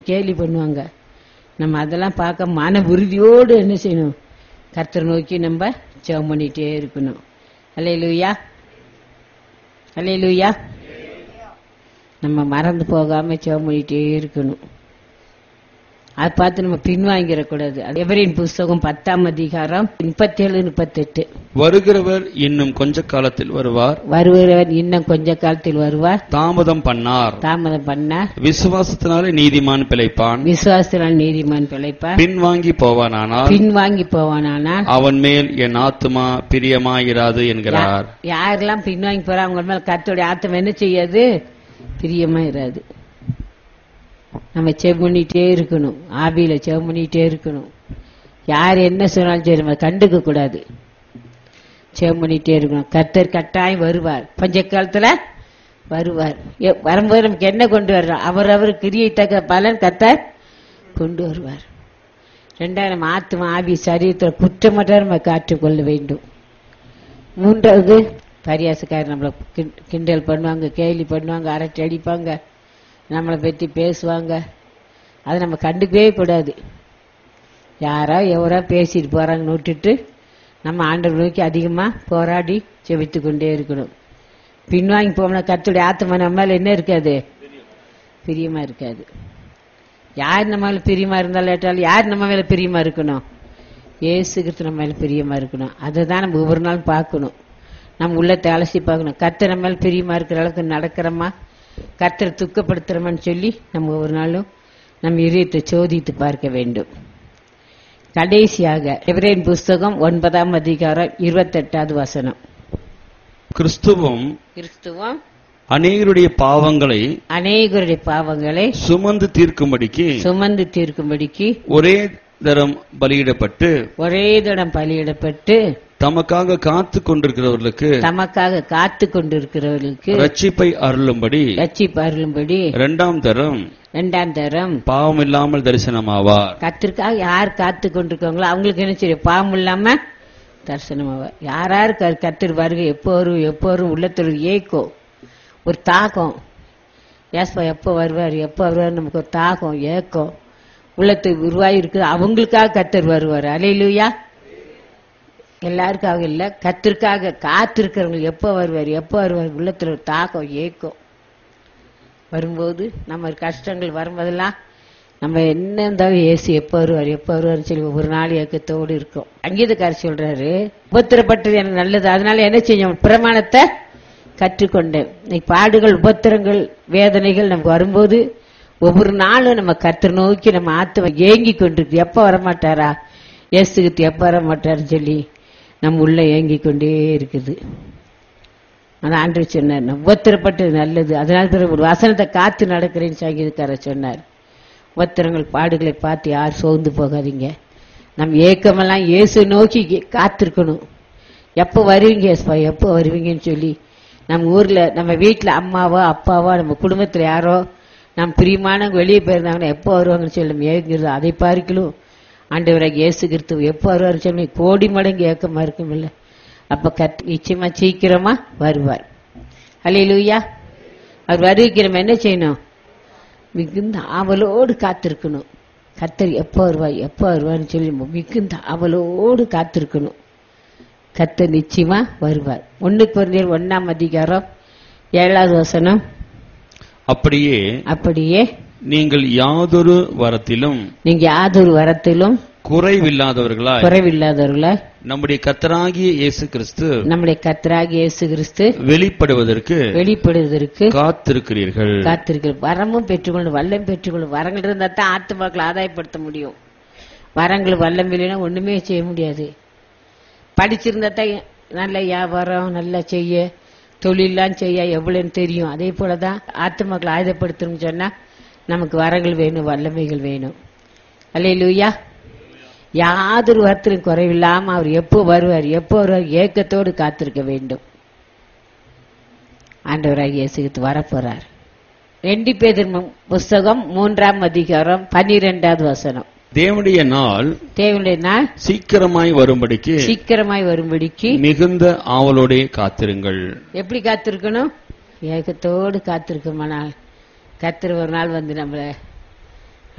கேலி பண்ணுவாங்க நம்ம அதெல்லாம் பார்க்க மன உறுதியோடு என்ன செய்யணும் கர்த்தரை நோக்கி நம்ம ஜெபம் பண்ணிட்டே இருக்கணும் அல்லேலூயா அல்லேலூயா நம்ம மறந்து போகாம ஜெபம் பண்ணிட்டே இருக்கணும் அதை பார்த்து நம்ம பின்வாங்கிடக்கூடாது எவரின் புஸ்தகம் பத்தாம் அதிகாரம் முப்பத்தேழு முப்பத்தெட்டு வருகிறவர் இன்னும் கொஞ்ச காலத்தில் வருவார் வருகிறவர் இன்னும் கொஞ்ச காலத்தில் வருவார் தாமதம் பண்ணார் தாமதம் பண்ண விசுவாசத்தினாலே நீதிமான் பிழைப்பான் விசுவாசத்தினால் நீதிமான் பிழைப்பார் பின்வாங்கி போவானானால் பின்வாங்கி போவானானால் அவன் மேல் என் ஆத்துமா பிரியமாயிராது என்கிறார் யாரெல்லாம் பின்வாங்கி போறா அவங்க மேல கர்த்தருடைய ஆத்தம் என்ன செய்யாது பிரியமா இராது நம்ம செவ் பண்ணிட்டே இருக்கணும் ஆவியில செவ் பண்ணிட்டே இருக்கணும் யார் என்ன சொன்னாலும் சரி நம்ம கண்டுக்க கூடாது செவ் பண்ணிட்டே இருக்கணும் கர்த்தர் கட்டாயம் வருவார் பஞ்ச காலத்துல வருவார் எ- வரும்போது நமக்கு என்ன கொண்டு வர்றோம் அவர் அவர் கிரியை தக்க பலன் கர்த்தர் கொண்டு வருவார் ரெண்டாவது நம்ம ஆத்மா ஆவி சரீரத்தில் குற்றமற்ற நம்ம காற்றுக்கொள்ள வேண்டும் மூன்றாவது பரியாசக்காரர் நம்மளை கிண்- கிண்டல் பண்ணுவாங்க கேலி பண்ணுவாங்க அரட்டை அடிப்பாங்க நம்மளை பற்றி பேசுவாங்க அதை நம்ம கண்டுக்கவே கூடாது யாரோ எவரோ பேசிட்டு போறாங்கன்னு விட்டுட்டு நம்ம ஆண்டவர் நோக்கி அதிகமாக போராடி செவித்து கொண்டே இருக்கணும் பின்வாங்கி போனா கத்துடைய ஆத்மா நம்ம மேல என்ன இருக்காது பிரியமா இருக்காது யார் நம்ம மேல பிரியமா இருந்தாலும் ஏற்றாலும் யார் நம்ம மேல பிரியமா இருக்கணும் ஏசு கிறிஸ்து நம்ம மேல பிரியமா இருக்கணும் அதை தான் நம்ம ஒவ்வொரு நாள் பார்க்கணும் நம்ம உள்ளத்தை அலசி பார்க்கணும் கர்த்தர் நம்ம மேல பிரியமா இருக்கிற அளவுக்கு நடக்கிறோமா கர்த்தரை துக்கப்படுத்துறோமான்னு சொல்லி நம்ம ஒவ்வொரு நாளும் நம்ம இதயத்தை சோதித்து பார்க்க வேண்டும் கடைசியாக எபிரேன் புஸ்தகம் ஒன்பதாம் அதிகாரம் இருபத்தெட்டாவது வசனம் கிறிஸ்துவும் கிறிஸ்துவம் அநேகருடைய பாவங்களை அநேகருடைய பாவங்களை சுமந்து தீர்க்கும்படிக்கு சுமந்து தீர்க்கும்படிக்கு ஒரே தரம் பலியிடப்பட்டு ஒரே தடம் பலியிடப்பட்டு தமக்காக காத்து கொண்டிருக்கிறவர்களுக்கு தமக்காக காத்து கொண்டிருக்கிறவர்களுக்கு ரட்சிப்பை அருளும்படி ரட்சிப்பு அருளும்படி இரண்டாம் தரம் இரண்டாம் தரம் பாவம் இல்லாமல் தரிசனமாவார் கத்திற்காக யார் காத்து கொண்டிருக்காங்களோ அவங்களுக்கு என்ன செய்யும் பாவம் இல்லாம தரிசனமாவ யார் யார் க- கர்த்தர் வருகை எப்போ வரும் எப்போ வரும் உள்ளத்தில் ஒரு ஏக்கம் ஒரு தாகம் ஏஸ்பா எப்போ வருவார் எப்போ வருவார் நமக்கு ஒரு தாகம் ஏக்கம் உள்ளத்துக்கு உருவாகி இருக்குது அவங்களுக்காக கத்தர் வருவார் அலையிலுயா எல்லாருக்காக இல்ல கத்திற்காக காத்திருக்கிறவங்க எப்போ வருவார் எப்போ வருவார் உள்ளத்துல ஒரு தாகம் ஏக்கம் வரும்போது நம்ம கஷ்டங்கள் வரும்போதெல்லாம் நம்ம என்ன இருந்தாலும் ஏசு எப்போ வருவார் எப்போ வருவார்னு சொல்லி ஒவ்வொரு நாள் ஏக்கத்தோடு இருக்கும் அங்கீதக்காரர் சொல்றாரு உபத்திரப்பட்டது எனக்கு நல்லது அதனால என்ன செய்யும் பிரமாணத்தை கற்றுக்கொண்டேன் இன்னைக்கு பாடுகள் உபத்திரங்கள் வேதனைகள் நமக்கு வரும்போது ஒவ்வொரு நாளும் நம்ம கர்த்தர் நோக்கி நம்ம ஆத்துவ ஏங்கி கொண்டிருக்கு எப்ப வரமாட்டாரா ஏசுகிட்டு எப்ப வரமாட்டாருன்னு சொல்லி நம்ம உள்ள ஏங்கி கொண்டே இருக்குது அந்த ஆண்டு சொன்னார் நான் உபத்திரப்பட்டது நல்லது அதனால பிறகு ஒரு வசனத்தை காத்து நடக்கிறேன்னு சங்கீதக்காரர் சொன்னார் உபத்திரங்கள் பாடுகளை பார்த்து யார் சோர்ந்து போகாதீங்க நம்ம ஏக்கமெல்லாம் இயேசு நோக்கி கே- காத்திருக்கணும் எப்போ வருவீங்க ஏசுப்பா எப்போ வருவீங்கன்னு சொல்லி நம்ம ஊர்ல நம்ம வீட்டில் அம்மாவோ அப்பாவோ நம்ம குடும்பத்தில் யாரோ நம்ம பிரியமானவங்க வெளியே போயிருந்தாங்கன்னா எப்போ வருவாங்கன்னு சொல்லி நம்ம ஏங்குறது அதை பார்க்கலும் ஆண்டவராக இயேசு கிறிஸ்து எப்போ வருவார் சொல்லி கோடி மடங்கு ஏக்கமா இருக்கும் இல்ல அப்ப கத் நிச்சயமா சீக்கிரமா வருவார் அல்லேலூயா அவர் வருவிக்கு நம்ம என்ன செய்யணும் மிகுந்த ஆவலோடு காத்திருக்கணும் கத்தர் எப்போ வருவார் எப்போ வருவார்னு சொல்லி நம்ம மிகுந்த ஆவலோடு காத்திருக்கணும் கத்தர் நிச்சயமா வருவார் ஒண்ணு குறைஞ்சர் ஒன்னாம் அதிகாரம் ஏழாவது வசனம் அப்படியே அப்படியே நீங்கள் யாதொரு வரத்திலும் நீங்க யாதொரு வரத்திலும் குறைவில்லாதவர்களாய் குறைவில்லாதவர்கள நம்முடைய கத்தராகிய இயேசு கிறிஸ்து நம்முடைய கத்தராகி இயேசு கிறிஸ்து வெளிப்படுவதற்கு வெளிப்படுவதற்கு காத்திருக்கிறீர்கள் காத்திருக்கிற வரமும் பெற்றுக்கொண்டு வல்லம் பெற்றுக்கொண்டு வரங்கள் இருந்தா தான் ஆத்துமாக்களை ஆதாயப்படுத்த முடியும் வரங்கள் வல்லம் இல்லைன்னா ஒண்ணுமே செய்ய முடியாது படிச்சிருந்தா தான் நல்ல வியாபாரம் நல்லா செய்ய தொழிலாம் செய்ய எவ்வளவுன்னு தெரியும் அதே போலதான் ஆத்துமாக்களை ஆயுதப்படுத்தணும்னு சொன்னா நமக்கு வரங்கள் வேணும் வல்லமைகள் வேணும் அல்லையிலூயா யாதொரு வார்த்தையும் குறைவில்லாம அவர் எப்போ வருவார் எப்போ வருவார் ஏக்கத்தோடு காத்திருக்க வேண்டும் ஆண்டவராக இயேசுகிட்டு வரப்போறார் ரெண்டு பேர் புஸ்தகம் மூன்றாம் அதிகாரம் பன்னிரெண்டாவது வசனம் தேவனுடைய நாள் தேவனுடைய நாள் சீக்கிரமாய் வரும்படிக்கு சீக்கிரமாய் வரும்படிக்கு மிகுந்த ஆவலோடே காத்திருங்கள் எப்படி காத்திருக்கணும் ஏக்கத்தோடு காத்திருக்கோமானால் கத்திர ஒரு நாள் வந்து நம்மள